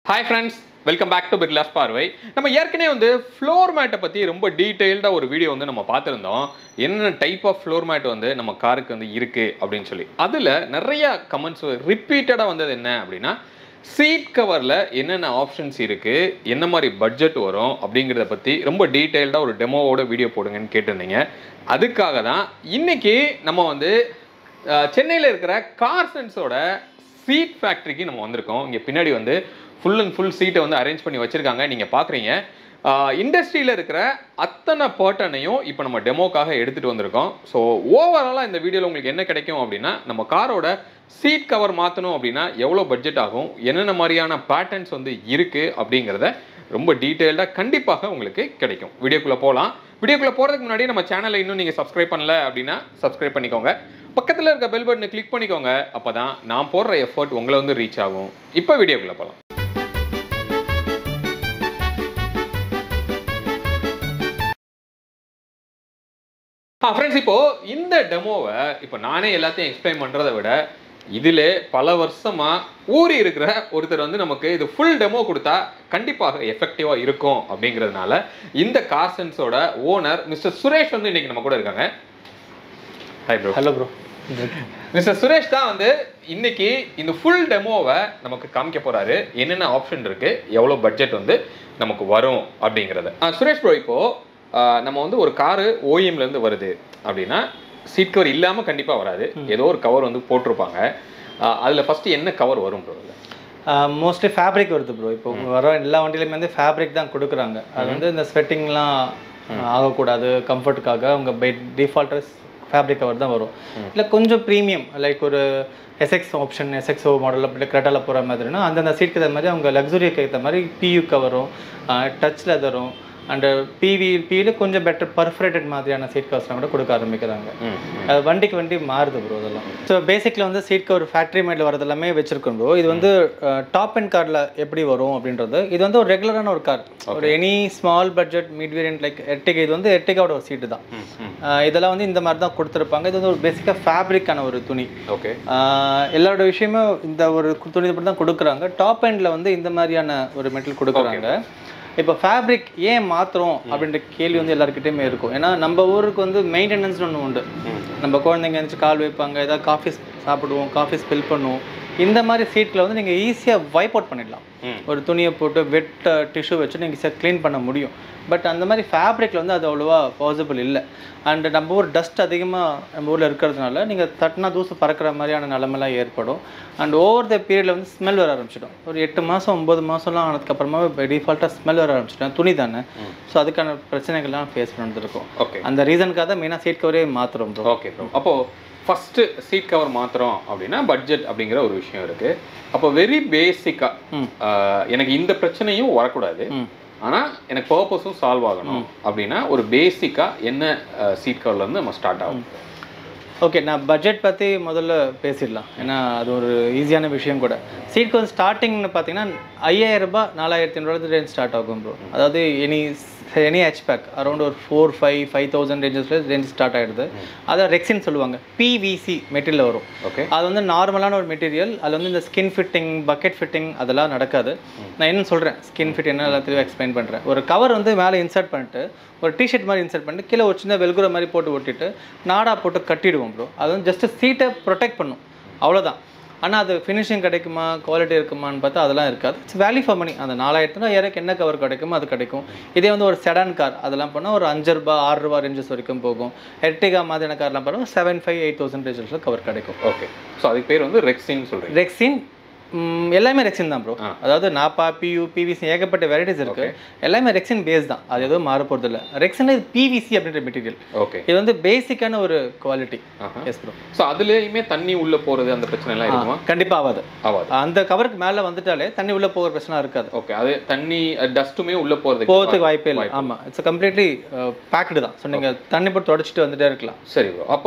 Hi friends welcome back to Birla's பார்வை நம்ம ஏற்கனவே வந்து ஃப்ளோர் மேட்டை பற்றி ரொம்ப டீட்டெயில்டாக ஒரு வீடியோ வந்து நம்ம பார்த்துருந்தோம் என்னென்ன டைப் ஆஃப் ஃப்ளோர் மேட் வந்து நம்ம காருக்கு வந்து இருக்குது அப்படின்னு சொல்லி அதில் நிறைய கமெண்ட்ஸ் ரிப்பீட்டடாக வந்தது என்ன அப்படின்னா சீட் கவரில் என்னென்ன ஆப்ஷன்ஸ் இருக்குது என்ன மாதிரி பட்ஜெட் வரும் அப்படிங்கிறத பற்றி ரொம்ப டீட்டெயில்டாக ஒரு டெமோவோட வீடியோ போடுங்கன்னு கேட்டிருந்தீங்க அதுக்காக தான் இன்னைக்கு நம்ம வந்து சென்னையில் இருக்கிற கார்சன்ஸோட சீட் ஃபேக்ட்ரிக்கு நம்ம வந்திருக்கோம் இங்கே பின்னாடி வந்து ஃபுல் அண்ட் ஃபுல் சீட்டை வந்து அரேஞ்ச் பண்ணி வச்சுருக்காங்க நீங்கள் பார்க்குறீங்க இண்டஸ்ட்ரியில் இருக்கிற அத்தனை பேட்டர்னையும் இப்போ நம்ம டெமோக்காக எடுத்துகிட்டு வந்திருக்கோம் ஸோ ஓவராலாக இந்த வீடியோவில் உங்களுக்கு என்ன கிடைக்கும் அப்படின்னா நம்ம காரோட சீட் கவர் மாற்றணும் அப்படின்னா எவ்வளோ பட்ஜெட் ஆகும் என்னென்ன மாதிரியான பேட்டர்ன்ஸ் வந்து இருக்குது அப்படிங்கிறத ரொம்ப டீட்டெயில்டாக கண்டிப்பாக உங்களுக்கு கிடைக்கும் வீடியோக்குள்ளே போகலாம் வீடியோக்குள்ளே போகிறதுக்கு முன்னாடி நம்ம சேனலை இன்னும் நீங்கள் சப்ஸ்கிரைப் பண்ணல அப்படின்னா சப்ஸ்கிரைப் பண்ணிக்கோங்க பக்கத்தில் இருக்க பெல் பட்டனை கிளிக் பண்ணிக்கோங்க அப்போ தான் நான் போடுற எஃபர்ட் உங்களை வந்து ரீச் ஆகும் இப்போ வீடியோக்குள்ளே போகலாம் ஆ ஃப்ரெண்ட்ஸ் இப்போ இந்த டெமோவை இப்போ நானே எல்லாத்தையும் எக்ஸ்பிளைன் பண்ணுறதை விட இதில் பல வருஷமா ஊறி இருக்கிற ஒருத்தர் வந்து நமக்கு இது ஃபுல் டெமோ கொடுத்தா கண்டிப்பாக எஃபெக்டிவாக இருக்கும் அப்படிங்கிறதுனால இந்த கார்சன்ஸோட ஓனர் மிஸ்டர் சுரேஷ் வந்து இன்னைக்கு நம்ம கூட இருக்காங்க hi bro hello bro mister Suresh தான் வந்து இன்னைக்கு இந்த ஃபுல் டெமோவை நமக்கு காமிக்க போறாரு என்னென்ன ஆப்ஷன் இருக்கு எவ்வளோ பட்ஜெட் வந்து நமக்கு வரும் அப்படிங்கிறத ஆ, சுரேஷ் ப்ரோ இப்போ ஆ, நம்ம வந்து ஒரு காரு ஓஎம்ல இருந்து வருது அப்படின்னா சீட் கவர் இல்லாம கண்டிப்பா வராது ஏதோ ஒரு கவர் வந்து போட்டிருப்பாங்க ஆ, அதுல ஃபர்ஸ்ட் என்ன கவர் வரும் ப்ரோ மோஸ்ட்லி ஃபேப்ரிக் வருது ப்ரோ இப்போ வர எல்லா வண்டியிலுமே வந்து ஃபேப்ரிக் தான் கொடுக்குறாங்க அது வந்து இந்த ஸ்வெட்டிங்லாம் ஆகக்கூடாது கம்ஃபர்ட்டுக்காக அவங்க பை டிஃபால்ட்டர் ஃபேப்ரிக் கவர் தான் வரும் இல்லை கொஞ்சம் ப்ரீமியம் லைக் ஒரு எஸ்எக்ஸ் ஆப்ஷன் எஸ்எக்ஸோ மாடல் அப்படி கிரெட்டாவில் போகிற மாதிரினா அந்தந்த சீட்டுக்கு ஏற்ற மாதிரி அவங்க லக்ஸுரிக்கு ஏற்ற மாதிரி பியூ கவரும் டச் லெதரும் அண்ட் பிவி பிவியில் கொஞ்சம் பெட்டர் பர்ஃபரேட்டட் மாதிரியான சீட் கவர்ஸ்லாம் கூட கொடுக்க ஆரம்பிக்கிறாங்க அது வண்டிக்கு வண்டி மாறுது ப்ரோ அதெல்லாம் ஸோ பேசிக்கில் வந்து சீட் கவர் ஃபேக்ட்ரி மேடில் வரது எல்லாமே வச்சிருக்கோம் ப்ரோ இது வந்து டாப் அண்ட் காரில் எப்படி வரும் அப்படின்றது இது வந்து ஒரு ரெகுலரான ஒரு கார் ஒரு any small budget mid variant like Ertiga இது வந்து எர்டிகாவோட ஒரு சீட்டு தான் அஹ் இதெல்லாம் வந்து இந்த மாதிரி தான் கொடுத்துருப்பாங்க இது வந்து ஒரு பேசிக்காக ஃபேப்ரிக்கான ஒரு துணி ஓகே ஆஹ் எல்லாரோட விஷயமும் இந்த ஒரு கு- துணி மட்டும் தான் கொடுக்குறாங்க டாப் எண்டில் வந்து இந்த மாதிரியான ஒரு மெட்டீரியல் கொடுக்குறாங்க இப்போ ஃபேப்ரிக் ஏன் மாத்துறோம் அப்படின்ற கேள்வி வந்து எல்லாருக்கிட்டையுமே இருக்கும் ஏன்னா நம்ம ஊருக்கு வந்து மெயின்டெனன்ஸ்னு ஒன்று உண்டு நம்ம குழந்தைங்க எழுந்துச்சு கால் வைப்பாங்க ஏதாவது காஃபி சாப்பிடுவோம் காஃபி ஸ்பில் பண்ணுவோம் இந்த மாதிரி சீட்டில் வந்து நீங்கள் ஈஸியாக வைப் அவுட் பண்ணிடலாம் ஒரு துணியை போட்டு வெட் டிஷ்யூ வச்சு நீங்கள் ஈஸியாக க்ளீன் பண்ண முடியும் பட் அந்த மாதிரி ஃபேப்ரிக்கில் வந்து அது அவ்வளோவா பாசிபிள் இல்லை அண்ட் நம்ம ஊர் டஸ்ட் அதிகமாக நம்ம ஊரில் இருக்கிறதுனால நீங்கள் தட்டினா தூசு பறக்கிற மாதிரியான நிலமெல்லாம் ஏற்படும் அண்ட் ஓவர் த பீரியடில் வந்து ஸ்மெல் வர ஆரம்பிச்சிடும் ஒரு எட்டு மாதம் ஒம்பது மாதம்லாம் ஆனதுக்கப்புறமா பை டிஃபால்ட்டாக ஸ்மெல் வர ஆரம்பிச்சிடும் துணி தானே ஸோ அதுக்கான பிரச்சனைகள்லாம் ஃபேஸ் பண்ணிருக்கோம் ஓகே அந்த ரீசனுக்காக தான் மெயினாக சீட் கவரே மாற்றுறோம் ப்ரோ ஓகே ப்ரோ அப்போ ஃபர்ஸ்ட் சீட் கவர் மாத்திரம் அப்படின்னா பட்ஜெட் அப்படிங்கிற ஒரு விஷயம் இருக்கு அப்போ வெரி பேசிக்கா எனக்கு இந்த பிரச்சனையும் வரக்கூடாது ஆனா எனக்கு பர்பஸும் சால்வ் ஆகணும் அப்படின்னா ஒரு பேசிக்கா என்ன சீட் கவர்ல இருந்து நம்ம ஸ்டார்ட் ஆகும் ஓகே நான் பட்ஜெட் பற்றி முதல்ல பேசிடலாம் ஏன்னா அது ஒரு ஈஸியான விஷயம் கூட சீட் கவர் ஸ்டார்டிங்னு பார்த்தீங்கன்னா ஐயாயிரம் ரூபாய் நாலாயிரத்தி ஐநூறு ரேஞ்ச் ஸ்டார்ட் ஆகும் ப்ரோ அதாவது any any hatchback around ஒரு ஃபோர் ஃபைவ் ஃபைவ் தௌசண்ட் ரேஞ்சஸில் ரேஞ்ச் ஸ்டார்ட் ஆகிடுது அதை ரெக்ஸின் சொல்லுவாங்க பிவிசி மெட்டீரியல் வரும் ஓகே அது வந்து நார்மலான ஒரு மெட்டீரியல் அதில் வந்து இந்த ஸ்கின் ஃபிட்டிங் பக்கெட் ஃபிட்டிங் அதெல்லாம் நடக்காது நான் என்ன சொல்கிறேன் ஸ்கின் ஃபிட் என்ன எல்லாத்தையும் எக்ஸ்பிளைன் பண்ணுறேன் ஒரு கவர் வந்து மேலே இன்சர்ட் பண்ணிட்டு ஒரு டிஷர்ட் மாதிரி இன்சர்ட் பண்ணிட்டு கீழே ஒரு சின்ன வெல்குற மாதிரி போட்டு ஒட்டிட்டு நாடா போட்டு கட்டிடுவோம் ப்ரோ அது வந்து ஜஸ்ட் சீட்டை ப்ரொடெக்ட் பண்ணும் அவ்வளோதான் ஆனால் அது ஃபினிஷிங் கிடைக்குமா குவாலிட்டி இருக்குமான்னு பார்த்தா அதெல்லாம் இருக்காது இட்ஸ் வேல்யூ ஃபார் மணி அந்த நாலாயிரத்துல ஐயாயிரம் என்ன கவர் கிடைக்குமோ அது கிடைக்கும் இதே வந்து ஒரு செடான் கார் அதெல்லாம் பண்ணால் ஒரு அஞ்சு ரூபா ஆறு ரூபா ரேஞ்சஸ் வரைக்கும் போகும் எர்டிகா மாதிரியான கார்லாம் பண்ணால் செவன் ஃபைவ் எயிட் தௌசண்ட் ரேஞ்சஸில் கவர் கிடைக்கும் ஓகே ஸோ அதுக்கு பேர் வந்து ரெக்ஸின்னு சொல்றீங்க ரெக்ஸின் ம், எல்லாமே ரெக்ஸின் தான் ப்ரோ அதாவது நாப்பா பியூ பிவிசி ஏகப்பட்ட வெரைட்டிஸ் இருக்கு எல்லாமே ரெக்ஸின் பேஸ் தான் அது எதுவும் மாற போகிறது இல்லை ரெக்ஸின் இது பிவிசி அப்படின்ற மெட்டீரியல் ஓகே இது வந்து பேசிக்கான ஒரு குவாலிட்டி எஸ் ப்ரோ ஸோ அதுலயுமே தண்ணி உள்ள போறது அந்த பிரச்சனை எல்லாம் இருக்குமா கண்டிப்பாக ஆகாது ஆகாது அந்த கவருக்கு மேலே வந்துட்டாலே தண்ணி உள்ள போகிற பிரச்சனை இருக்காது ஓகே அது தண்ணி டஸ்ட்டுமே உள்ள போறதுக்கு போகிறதுக்கு வாய்ப்பே இல்லை ஆமாம் இட்ஸ் கம்ப்ளீட்லி பேக்டு தான் ஸோ நீங்கள் தண்ணி போட்டு தொடச்சிட்டு வந்துட்டே இருக்கலாம் சரி ப்ரோ அப்போ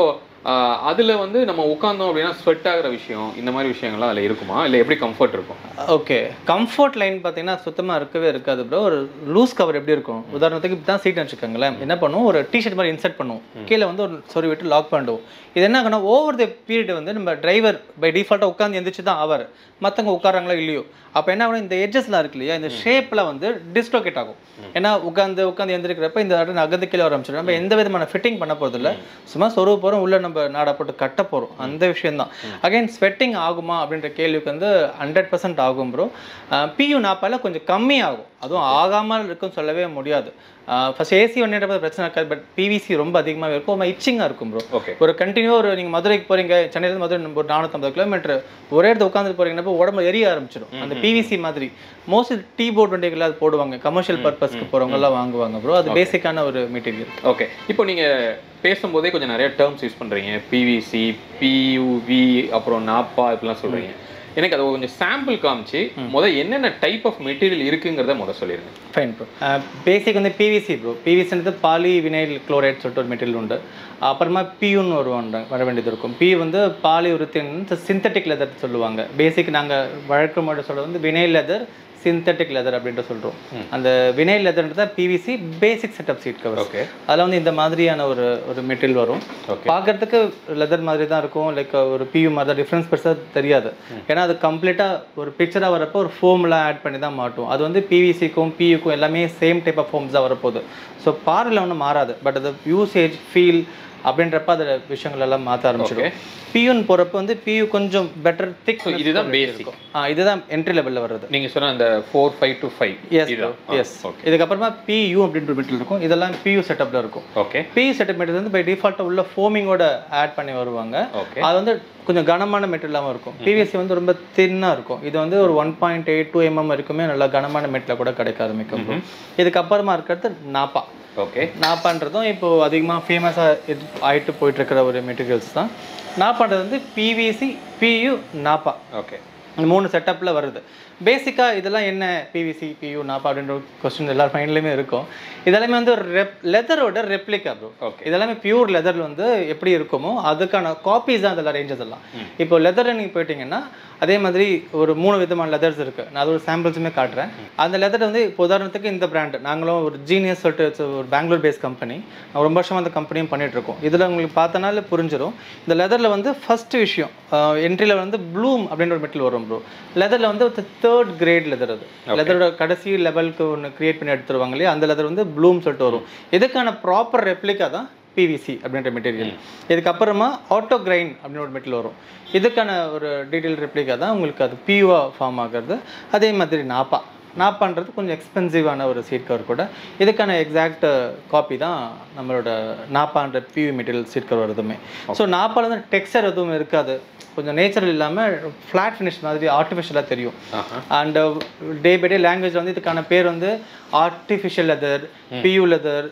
ஆஹ் அதுல வந்து நம்ம உட்கார்ந்தோம் அப்படின்னா ஸ்வெட் ஆகுற விஷயம் இந்த மாதிரி விஷயங்கள்லாம் அதுல இருக்குமா இல்ல எப்படி கம்ஃபர்ட் இருக்கும் ஓகே கம்ஃபர்ட் லைன் பார்த்தீங்கன்னா சுத்தமாக இருக்கவே இருக்காது ப்ரோ ஒரு லூஸ் கவர் எப்படி இருக்கும் உதாரணத்துக்கு இப்படி தான் சீட் வச்சுக்கோங்களேன் என்ன பண்ணுவோம் ஒரு டிஷர்ட் மாதிரி இன்சர்ட் பண்ணுவோம் கீழே வந்து ஒரு சொறி விட்டு லாக் பண்ணிடுவோம் இது என்ன ஆகுனா ஓவர் த பீரியட் வந்து நம்ம டிரைவர் பை டிஃபால்ட்டாக உட்காந்து எந்திரிச்சு தான் அவர் மற்றவங்க உட்காராங்களோ இல்லையோ அப்போ என்ன ஆகும் இந்த எட்ஜஸ்லாம் இருக்கு இல்லையா இந்த ஷேப்பில் வந்து டிஸ்லோகேட் ஆகும் ஏன்னா உட்காந்து உட்காந்து எந்திரிக்கிறப்ப இந்த இடம் நகர்ந்து கீழே வர ஆரம்பிச்சிடும் நம்ம எந்த விதமான ஃபிட்டிங் பண்ண போகிறது இல்லை சும்மா சொருவு போகிறோம் உள்ள நம்ம நாடா போட்டு கட்ட போகிறோம் அந்த விஷயம் தான் அகைன் ஸ்வெட்டிங் ஆகுமா அப்படின்ற கேள்விக்கு வந்து ஹண்ட்ரட் பர்சன்ட் ஆகும் ப்ரோ பியூ நாப்பால கொஞ்சம் கம்மி ஆகும் அதுவும் ஆகாமல் இருக்குன்னு சொல்லவே முடியாது ஃபர்ஸ்ட் ஏசி ஒன்றே பிரச்சனை இருக்காது பட் பிவிசி ரொம்ப அதிகமாகவே இருக்கும் ரொம்ப இச்சிங்காக இருக்கும் ப்ரோ ஓகே ஒரு கண்டினியூ ஒரு நீங்கள் மதுரைக்கு போறீங்க சென்னையிலேருந்து மதுரை நம்ம ஒரு நானூற்றம்பது கிலோமீட்டர் ஒரே இடத்துல உட்காந்து போறீங்கன்னா உடம்பு எரிய ஆரம்பிச்சிடும் அந்த பிவிசி மாதிரி மோஸ்ட்லி டீ போர்ட் வண்டிகள் அது போடுவாங்க கமர்ஷியல் பர்பஸ்க்கு போறவங்க எல்லாம் வாங்குவாங்க ப்ரோ அது பேசிக்கான ஒரு மெட்டீரியல் ஓகே இப்போ நீங்க பேசும்போதே கொஞ்சம் நிறைய டேர்ம்ஸ் யூஸ் பண்றீங்க பிவிசி பியூவி அப்புறம் நாப்பா இப்படிலாம் சொல்றீங்க எனக்கு அதை கொஞ்சம் சாம்பிள் காமிச்சு முத என்னென்ன டைப் ஆஃப் மெட்டீரியல் இருக்குங்கிறத முத சொல்லிருங்க ஃபைன் ப்ரோ பேசிக் வந்து பிவிசி ப்ரோ பிவிசின்றது பாலி வினைல் குளோரைட் சொல்லிட்டு ஒரு மெட்டீரியல் உண்டு அப்புறமா பியூன்னு ஒரு ஒன்று வர வேண்டியது இருக்கும் பி வந்து பாலி உருத்தின் சிந்தட்டிக் லெதர் சொல்லுவாங்க பேசிக் நாங்கள் வழக்கம் மட்டும் சொல்கிறது வந்து வினைல் லெதர் சிந்தட்டிக் லெதர் அப்படின்ட்டு சொல்கிறோம் அந்த வினைல் லெதர்ன்றது தான் P V C basic setup seat cover okay அதில் வந்து இந்த மாதிரியான ஒரு ஒரு மெட்டீரியல் வரும் Okay. பார்க்கறதுக்கு லெதர் மாதிரி தான் இருக்கும் லைக் ஒரு பியூ மாதிரி தான் டிஃப்ரென்ஸ் பெருசாக தெரியாது ஏன்னா அது கம்ப்ளீட்டாக ஒரு பிக்சராக வரப்போ ஒரு ஃபோம்லாம் ஆட் பண்ணி தான் மாட்டும் அது வந்து பிவிசிக்கும் பியூக்கும் எல்லாமே சேம் டைப் ஆஃப் ஃபோம்ஸ் தான் வரப்போகுது ஸோ பார்வையில் ஒன்றும் மாறாது பட் அது யூசேஜ் ஃபீல் அப்படின்றப்ப அதில் விஷயங்கள் எல்லாம் மாற்ற ஆரம்பிச்சிடும் பியூன்னு போகிறப்ப வந்து பியூ கொஞ்சம் பெட்டர் திக் இதுதான் பேசிக் ஆ இதுதான் என்ட்ரி லெவலில் வர்றது நீங்க சொன்ன அந்த four five to five S S இதுக்கப்புறமா பியூ அப்படின்ற மெட்டீரியல் இருக்கும் இதெல்லாம் பியூ செட்டப்பில் இருக்கும் ஓகே பியூ செட்டப் மெட்டீரியல் வந்து பை டிஃபால்ட்டாக உள்ள ஃபோமிங்கோட ஆட் பண்ணி வருவாங்க ஓகே அது வந்து கொஞ்சம் கனமான மெட்டீரியலாகவும் இருக்கும் பிவிசி வந்து ரொம்ப தின்னாக இருக்கும் இது வந்து ஒரு one point eight two M M வரைக்குமே நல்லா கனமான மெட்டீரியல் கூட கிடைக்க ஆரம்பிக்கும் இதுக்கப்புறமா இருக்கிறது நாப்பா ஓகே நாப்பான்றதும் இப்போ அதிகமாக ஃபேமஸாக ஆயிட்டு போயிட்டு இருக்கிற ஒரு மெட்டீரியல்ஸ் தான் நாப்பான்றது வந்து பிவிசி பியு நாப்பா ஓகே இந்த மூணு செட்டப்பில் வருது பேசிக்காக இதெல்லாம் என்ன பிவிசி பியூ நாப்பா அப்படின்ற கொஸ்டின் எல்லார் மைண்ட்லேயுமே இருக்கும் இதெல்லாமே வந்து ஒரு ரெப் லெதரோட ரெப்ளிகா ப்ரோ ஓகே இதெல்லாமே பியூர் லெதரில் வந்து எப்படி இருக்குமோ அதுக்கான காப்பீஸ் தான் அதெல்லாம் ரேஞ்சஸ் எல்லாம் இப்போ லெதரில் நீங்கள் போயிட்டீங்கன்னா அதே மாதிரி ஒரு மூணு விதமான லெதர்ஸ் இருக்குது நான் அது ஒரு சாம்பிள்ஸுமே காட்டுறேன் அந்த லெதர் வந்து இப்போ உதாரணத்துக்கு இந்த பிராண்ட் நாங்களும் ஒரு ஜீனியஸ் சொல்லிட்டு it's ஒரு பெங்களூர் பேஸ் கம்பெனி ரொம்ப வருஷமாக அந்த கம்பெனியும் பண்ணிட்டு இருக்கோம் இதில் உங்களுக்கு பார்த்தனால புரிஞ்சிடும் இந்த லெதரில் வந்து ஃபர்ஸ்ட் விஷயம் என்ட்ரியில் வந்து ப்ளூம் அப்படின்ற ஒரு மெட்டல் வரும் ப்ரோ லெதரில் வந்து தேர்ட் கிரேட் லெதர் அது லெதரோட கடைசி லெவலுக்கு ஒன்று கிரியேட் பண்ணி எடுத்துருவாங்க இல்லையா அந்த லெதர் வந்து ப்ளூம் சொல்லிட்டு வரும் இதுக்கான ப்ராப்பர் ரெப்ளிகா தான் பிவிசி அப்படின்ற மெட்டீரியல் இதுக்கப்புறமா ஆட்டோ கிரைன் அப்படின்னு ஒரு மெட்டீரியல் வரும் இதுக்கான ஒரு டீட்டெயில் ரெப்ளிகா தான் உங்களுக்கு அது பியூவா ஃபார்ம் ஆகிறது அதே மாதிரி நாப்பா நாப்பான்றது கொஞ்சம் எக்ஸ்பென்சிவான ஒரு சீட் கவர் கூட இதுக்கான எக்ஸாக்ட் காப்பி தான் நம்மளோட நாப்பான்ற பியூ மெட்டீரியல் சீட் கவர் வருதுமே ஸோ நாப்பால வந்து டெக்ஸ்டர் எதுவும் இருக்காது கொஞ்சம் நேச்சுரல் இல்லாமல் ஃப்ளாட் ஃபினிஷ் மாதிரி ஆர்டிஃபிஷியலாக தெரியும் ஆஹா and day by day language வந்து இதுக்கான பேர் வந்து artificial leather P U leather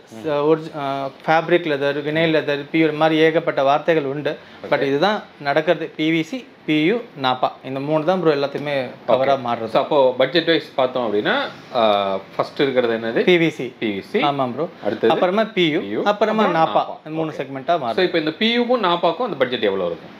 fabric leather vinyl leather P U மாதிரி ஏகப்பட்ட வார்த்தைகள் உண்டு பட் இதுதான் நடக்கிறது பிவிசி பியூ நாப்பா இந்த மூணு தான் ப்ரோ எல்லாத்தையுமே கவராக மாறுறது ஸோ அப்போ பட்ஜெட் வைஸ் பார்த்தோம் அப்படின்னா ஃபர்ஸ்ட் இருக்கிறது என்னது பிவிசி பிவிசி ஆமாம் ப்ரோ அடுத்தது அப்புறமா பியூ PU, அப்புறமா அப்புறம் நாப்பா நாப்பா. இந்த மூணு செக்மெண்ட்டாக மாறும் ஸோ இப்போ இந்த பியூக்கும் நாப்பாக்கும் அந்த பட்ஜெட் எவ்வளோ இருக்கும்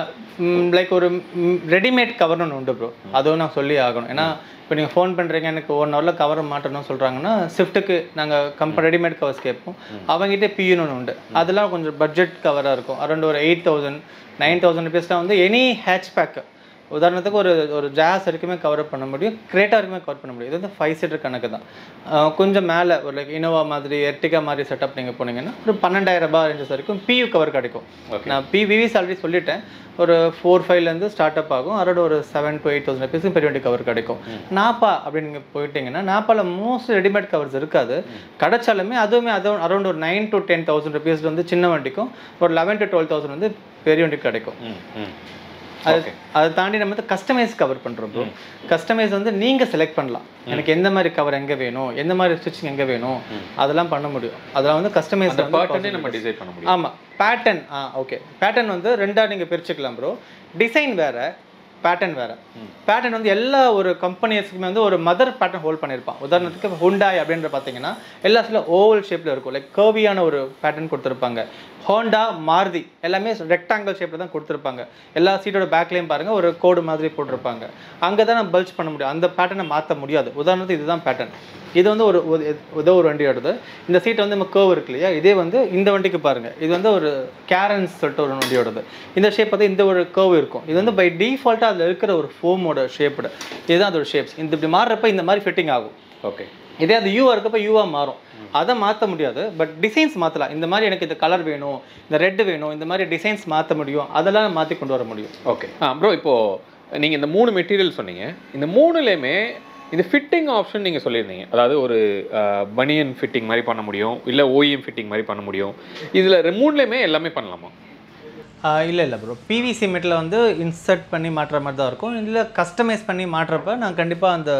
லைக் ஒரு ரெடிமேட் கவர்னு ஒன்று உண்டு ப்ரோ அதுவும் நான் சொல்லி ஆகணும் ஏன்னா இப்போ நீங்கள் ஃபோன் பண்ணுறீங்க எனக்கு ஒன் ஹவரில் கவர் மாட்டணும்னு சொல்கிறாங்கன்னா ஷிஃப்ட்டுக்கு நாங்கள் கம்ப ரெடிமேட் கவர்ஸ் கேட்போம் அவங்ககிட்ட பியூன்னு ஒன்று உண்டு அதெல்லாம் கொஞ்சம் பட்ஜெட் கவராக இருக்கும் அரௌண்ட் ஒரு எயிட் தௌசண்ட் நைன் தௌசண்ட் ருபீஸ்லாம் வந்து எனி ஹேட்ச்பேக் உதாரணத்துக்கு ஒரு ஒரு ஜாஸ் வரைக்குமே கவர் பண்ண முடியும் கிரேட்டா வரைக்குமே கவர் பண்ண முடியும் இது வந்து ஃபைவ் சீட்டர் கணக்கு தான் அஹ் கொஞ்சம் மேலே ஒரு லைக் இனோவா மாதிரி எர்டிகா மாதிரி செட்டப் நீங்கள் போனீங்கன்னா ஒரு பன்னெண்டாயிரம் ரூபாய் ரேஞ்சஸ் வரைக்கும் பியூ கவர் கிடைக்கும் Okay. நான் பிவிஸ் ஆல்ரெடி சொல்லிட்டேன் ஒரு ஃபோர் ஃபைவ்லேருந்து ஸ்டார்ட் அப் ஆகும் அதோட ஒரு செவன் to எயிட் தௌசண்ட் ருபீஸும் பெரிய வண்டி கவர் கிடைக்கும் நாப்பா அப்படின்னு நீங்கள் போயிட்டீங்கன்னா நாப்பால மோஸ்ட் ரெடிமேட் கவர்ஸ் இருக்காது கிடைச்சாலுமே அதுவுமே அதுவும் அரௌண்ட் ஒரு nine to ten thousand rupees வந்து சின்ன வண்டிக்கும் ஒரு லெவன் to டுவெல் தௌசண்ட் வந்து பெரிய வண்டிக்கு கிடைக்கும் ம் ம் அது அதை தாண்டி நம்ம வந்து கஸ்டமைஸ் கவர் பண்ணுறோம் ப்ரோ கஸ்டமைஸ் வந்து நீங்கள் செலக்ட் பண்ணலாம் எனக்கு எந்த மாதிரி கவர் எங்கே வேணும் எந்த மாதிரி ஸ்டிச்சிங் எங்கே வேணும் அதெல்லாம் பண்ண முடியும் அதெல்லாம் வந்து கஸ்டமைஸ் அந்த பேட்டர்னே நம்ம டிசைட் பண்ண முடியும் ஆமாம் பேட்டர்ன் ஆ ஓகே பேட்டர்ன் வந்து ரெண்டாக நீங்கள் பிரிச்சுக்கலாம் ப்ரோ டிசைன் வேற பேட்டர்ன் வேற பேட்டர்ன் வந்து எல்லா ஒரு கம்பெனிஸ்க்குமே வந்து ஒரு மதர் பேட்டர்ன் ஹோல்ட் பண்ணியிருப்பான் உதாரணத்துக்கு ஹுண்டாய் அப்படின்ற பார்த்தீங்கன்னா எல்லாத்துல ஓவல் ஷேப்பில் இருக்கும் லைக் கர்வியான ஒரு பேட்டர்ன் கொடுத்துருப்பாங்க ஹோண்டா மாருதி எல்லாமே ரெக்டாங்கிள் ஷேப்பில் தான் கொடுத்துருப்பாங்க எல்லா சீட்டோட பேக்லேயும் பாருங்கள் ஒரு கோடு மாதிரி போட்டிருப்பாங்க அங்கே தான் நம்ம பல்ஜ் பண்ண முடியும் அந்த பேட்டர்னை மாற்ற முடியாது உதாரணத்துக்கு இதுதான் பேட்டர்ன் இது வந்து ஒரு ஒரு- ஏதோ ஒரு வண்டி எடுத்து இந்த சீட்டை வந்து நம்ம கேர்வ் இருக்கு இல்லையா இதே வந்து இந்த வண்டிக்கு பாருங்கள் இது வந்து ஒரு கேரன்ஸ் சொல்லிட்டு ஒரு வண்டியோடது இந்த ஷேப் வந்து இந்த ஒரு கேர்வ் இருக்கும் இது வந்து பை டிஃபால்ட்டாக அதில் இருக்கிற ஒரு ஃபோமோட ஷேப்டு இதுதான் அதோட ஷேப்ஸ் இந்த இப்படி மாறுறப்ப இந்த மாதிரி ஃபிட்டிங் ஆகும் ஓகே இதே அது யூவாக இருக்கப்ப யூவாக மாறும் அதை மாற்ற முடியாது பட் டிசைன்ஸ் மாற்றலாம் இந்த மாதிரி எனக்கு இந்த கலர் வேணும் இந்த ரெட் வேணும் இந்த மாதிரி டிசைன்ஸ் மாற்ற முடியும் அதெல்லாம் மாற்றி கொண்டு வர முடியும் ஓகே ஆ ப்ரோ இப்போது நீங்கள் இந்த மூணு மெட்டீரியல் சொன்னீங்க இந்த மூணுலேயுமே இந்த ஃபிட்டிங் ஆப்ஷன் நீங்கள் சொல்லியிருந்தீங்க அதாவது ஒரு பனியன் ஃபிட்டிங் மாதிரி பண்ண முடியும் இல்லை ஓஇஎம் ஃபிட்டிங் மாதிரி பண்ண முடியும் இதில் மூணுலேயுமே எல்லாமே பண்ணலாமா இல்லை இல்லை ப்ரோ பிவிசி மெட்டில் வந்து இன்சர்ட் பண்ணி மாட்டுற மாதிரி தான் இருக்கும் இதில் கஸ்டமைஸ் பண்ணி மாட்டுறப்ப நான் கண்டிப்பாக அந்த